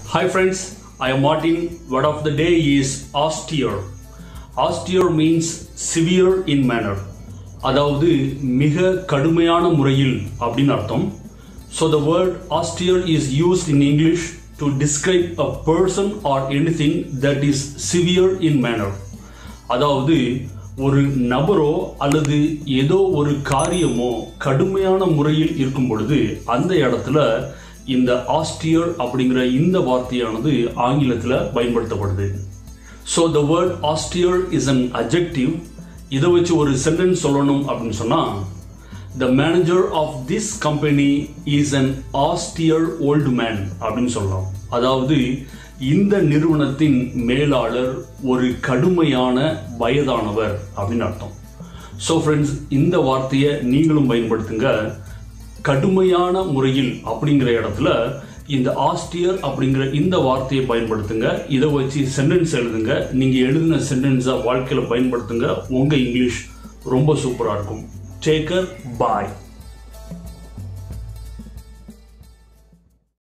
Hi friends, I am Martin. Word of the day is austere. Austere means severe in manner. அதாவது மிக கடுமையான முறையில் அப்படின்னு அர்த்தம் so the word austere is used in English to describe a person or anything that is severe in manner. அதாவது ஒரு நபரோ அல்லது ஏதோ ஒரு காரியமோ கடுமையான முறையில் இருக்கும் பொழுது அந்த இடத்துல இந்த ஆஸ்டியர் அப்படிங்கிற இந்த வார்த்தையானது ஆங்கிலத்தில் பயன்படுத்தப்படுது so the word austere is an adjective இதை வச்சு ஒரு சென்டென்ஸ் சொல்லணும் அப்படின்னு சொன்னால் the manager of this company is an austere old man அப்படின்னு சொல்லலாம் அதாவது இந்த நிறுவனத்தின் மேலாளர் ஒரு கடுமையான வயதானவர் அப்படின்னு அர்த்தம் ஸோ ஃப்ரெண்ட்ஸ் இந்த வார்த்தையை நீங்களும் பயன்படுத்துங்க கடுமையான முறையில் அப்படிங்கிற இடத்துல இந்த ஆஸ்டியர் அப்படிங்கிற இந்த வார்த்தையை பயன்படுத்துங்க இதை வச்சு சென்டென்ஸ் எழுதுங்க நீங்கள் எழுதின சென்டென்ஸை வாழ்க்கையில் பயன்படுத்துங்க உங்கள் இங்கிலீஷ் ரொம்ப சூப்பராக இருக்கும் டேக்கர் பாய்